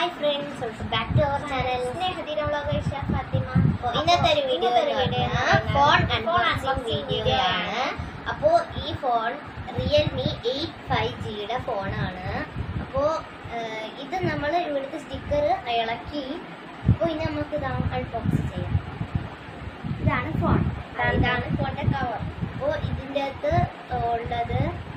Hi friends welcome back to our channel Snehatheeram vloggers Fathima അപ്പോൾ ഇന്നത്തെ ഒരു വീഡിയോ ഇന്നത്തെ ഒരു video phone phone unboxing unboxing video ആണ് അപ്പോൾ ഈ ഫോൺ റിയൽമി എയ്റ്റ് ഫൈവ് ജിയുടെ ഫോണാണ് അപ്പോൾ ഇത് നമ്മൾ ഇവിടുത്തെ സ്റ്റിക്കർ ഇളക്കി അപ്പോൾ ഇനി നമുക്ക് ഇത് അൺബോക്സ് ചെയ്യാം ഇതാണ് ഫോൺ ഇതാണ് ഫോണിന്റെ കവർ അപ്പോൾ ഇതിൻ്റെ അകത്ത് ഉള്ളത്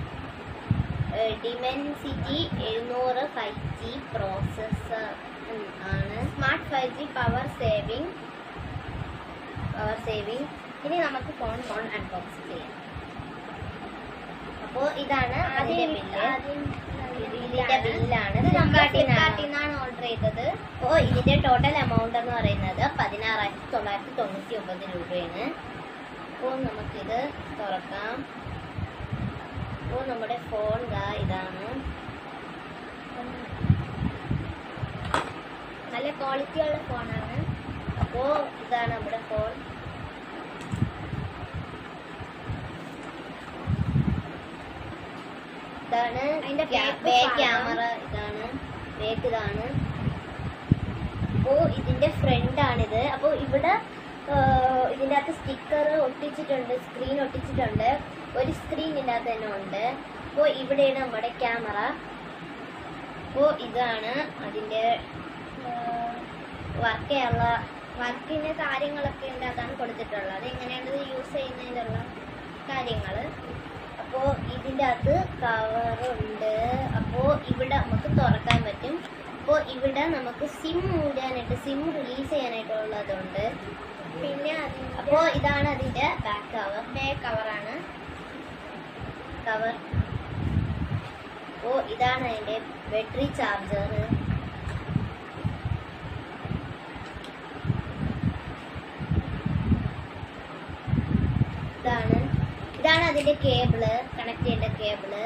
ഡിമെൻസിറ്റി എഴുന്നൂറ് ഫൈവ് ജി പ്രോസസ്സർ ആണ് smart five G power saving power saving ഇനി നമുക്ക് ഫോൺ ഫോൺ അൺബോക്സ് ചെയ്യാം അപ്പോൾ ഇതാണ് അതിന്റെ ബില്ല് ഇതിന്റെ ബില്ലാണ് ഇത് നമ്മൾ ഫ്ലിപ്കാർട്ടിൽ ഫ്ലിപ്കാർട്ടിൽ നിന്നാണ് ഓർഡർ ചെയ്തത് അപ്പോൾ ഇതിന്റെ ടോട്ടൽ എമൗണ്ട് എന്ന് പറയുന്നത് പതിനാറായിരത്തി തൊള്ളായിരത്തി തൊണ്ണൂറ്റി ഒമ്പത് രൂപയാണ് അപ്പോൾ നമുക്കിത് തുറക്കാം അപ്പോൾ നമ്മുടെ ഫോൺ ദാ ഇതാണ് നല്ല ക്വാളിറ്റി ഉള്ള ഫോണാണ് അപ്പോൾ ഇതാണ് നമ്മുടെ ഫോൺ ഇതാണ് അതിന്റെ back ബാക്ക് ഭാഗം. ക്യാമറ ഇതാണ് ബാക്ക് ഇതാണ് അപ്പോൾ ഇതിന്റെ ഫ്രണ്ട് ആണിത് അപ്പോൾ ഇവിടെ ആ, ഇതിന്റെ അകത്ത് സ്റ്റിക്കർ ഒട്ടിച്ചിട്ടുണ്ട് സ്ക്രീൻ ഒട്ടിച്ചിട്ടുണ്ട് ഒരു സ്ക്രീൻ ഇതിന്റെ അകത്ത് തന്നെ ഉണ്ട് അപ്പോൾ ഇവിടെയാണ് നമ്മുടെ ക്യാമറ അപ്പോൾ ഇതാണ് അതിന്റെ വർക്ക് ചെയ്യാനുള്ള വർക്കിന്റെ കാര്യങ്ങളൊക്കെ ഉണ്ട് അതാണ് കൊടുത്തിട്ടുള്ളത് എങ്ങനെയാണ് ഇത് യൂസ് ചെയ്യുന്നതിനുള്ള കാര്യങ്ങൾ അപ്പോൾ ഇതിൻ്റെ അകത്ത് കവറുണ്ട് അപ്പോൾ ഇവിടെ നമുക്ക് തുറക്കാൻ പറ്റും അപ്പോൾ ഇവിടെ നമുക്ക് സിം ഊരാനായിട്ട് സിം റിലീസ് ചെയ്യാനായിട്ടുള്ളതുണ്ട് പിന്നെ അതിന്റെ അപ്പോൾ ഇതാണ് അതിൻ്റെ ബാക്ക് കവർ ബാക്ക് കവറാണ് കവർ അപ്പോൾ ഇതാണ് അതിൻ്റെ ബാറ്ററി ചാർജർ ഇതാണ് ഇതാണ് അതിന്റെ കേബിള് കണക്ട് ചെയ്യേണ്ട കേബിള്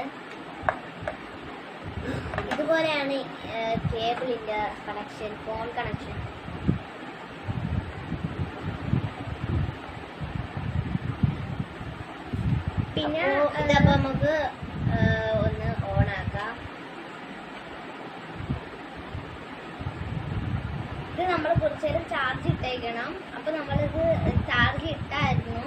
ഇതുപോലെയാണ് കേബിളിന്റെ കണക്ഷൻ ഫോൺ കണക്ഷൻ പിന്നെ അപ്പോ ഇതപ്പോ നമുക്ക് ആ, ഒന്ന് ഓൺ ആക്കാം ഇത് നമ്മൾ കുറച്ചു നേരം ചാർജ് ഇട്ടേക്കണം അപ്പൊ നമ്മളിത് ചാർജ് ഇട്ടായിരുന്നു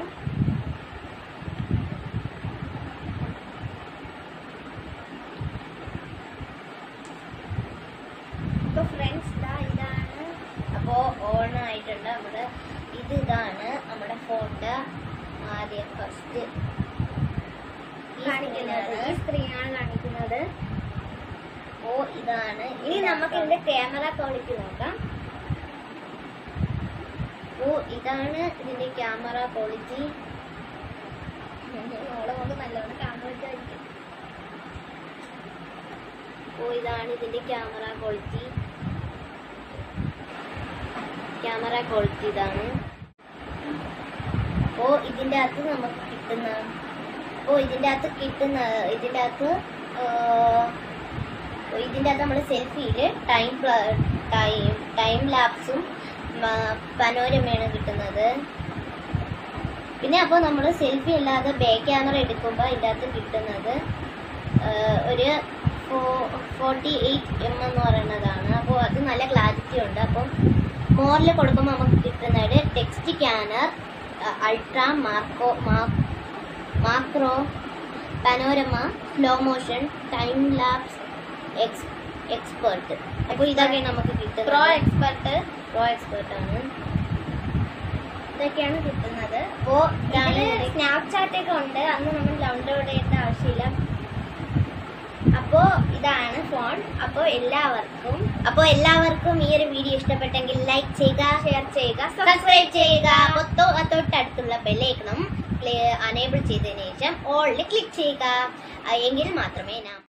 ഇപ്പൊ ഫ്രണ്ട്സ് ഇതാ ഇതാണ് അപ്പോ ഓൺ ആയിട്ടുണ്ട് നമ്മുടെ ഇത് ഇതാണ് നമ്മുടെ ഫോണിന്റെ ആദ്യം ഫസ്റ്റ് കാണിക്കുന്നത് ഈ സ്ക്രീനാണ് കാണിക്കുന്നത് ഓ ഇതാണ് ഇനി നമുക്ക് ഇതിന്റെ ക്യാമറ ക്വാളിറ്റി നോക്കാം ഓ ഇതാണ് ഇതിന്റെ ക്യാമറ ക്വാളിറ്റി ഓളെ കൊണ്ട് നല്ലോണം ക്യാമറ വെച്ചായിരിക്കും ഓ ഇതാണ് ഇതിന്റെ ക്യാമറ ക്വാളിറ്റി ക്യാമറ ക്വാളിറ്റി ഇതാണ് ഓ ഇതിന്റെ അകത്ത് നമുക്ക് കിട്ടുന്ന ഓ ഇതിന്റെ അകത്ത് കിട്ടുന്ന ഇതിന്റെ അകത്ത് ആ, ഓ, ഇതിന്റെ അകത്ത് നമ്മൾ സെൽഫിയില് ടൈം ടൈം ടൈം ലാപ്സും പനോരമയാണ് കിട്ടുന്നത് പിന്നെ അപ്പോൾ നമ്മൾ സെൽഫി അല്ലാതെ ബാക്ക് ക്യാമറ എടുക്കുമ്പോൾ ഇതിൻ്റെ അകത്ത് കിട്ടുന്നത് ആ, ഒരു ഫോർട്ടി എയ്റ്റ് എം എന്ന് പറയുന്നതാണ് അപ്പോൾ അത് നല്ല ക്ലാരിറ്റി ഉണ്ട് അപ്പം മോറിൽ കൊടുക്കുമ്പോൾ നമുക്ക് കിട്ടുന്നത് ടെക്സ്റ്റ് സ്കാനർ അൾട്രാ മാർക്കോ macro panorama slow motion time lapse X expert അപ്പോൾ ഇതൊക്കെയാണ് നമുക്ക് കിട്ടുന്നത് പ്രോ എക്സ്പെർട്ട് പ്രോ എക്സ്പേർട്ട് ആണ് ഇതൊക്കെയാണ് കിട്ടുന്നത് അപ്പോൾ ഇതില് സ്നാപ്ചാറ്റ് ഒക്കെ ഉണ്ട് അന്ന് നമ്മൾ ഡൗൺലോഡ് ചെയ്യേണ്ട ആവശ്യമില്ല അപ്പോ ഇതാണ് ഫോൺ അപ്പോ എല്ലാവർക്കും അപ്പോൾ എല്ലാവർക്കും ഈ ഒരു വീഡിയോ ഇഷ്ടപ്പെട്ടെങ്കിൽ ലൈക്ക് ചെയ്യുക ഷെയർ ചെയ്യുക സബ്സ്ക്രൈബ് ചെയ്യുക അപ്പോൾ തൊ- തൊട്ടടുത്തുള്ള ബെല്ലൈക്കണം അനേബിൾ ചെയ്തതിനു ശേഷം ഓളിൽ ക്ലിക്ക് ചെയ്യുക ആ, എങ്കിൽ മാത്രമേ ഞാൻ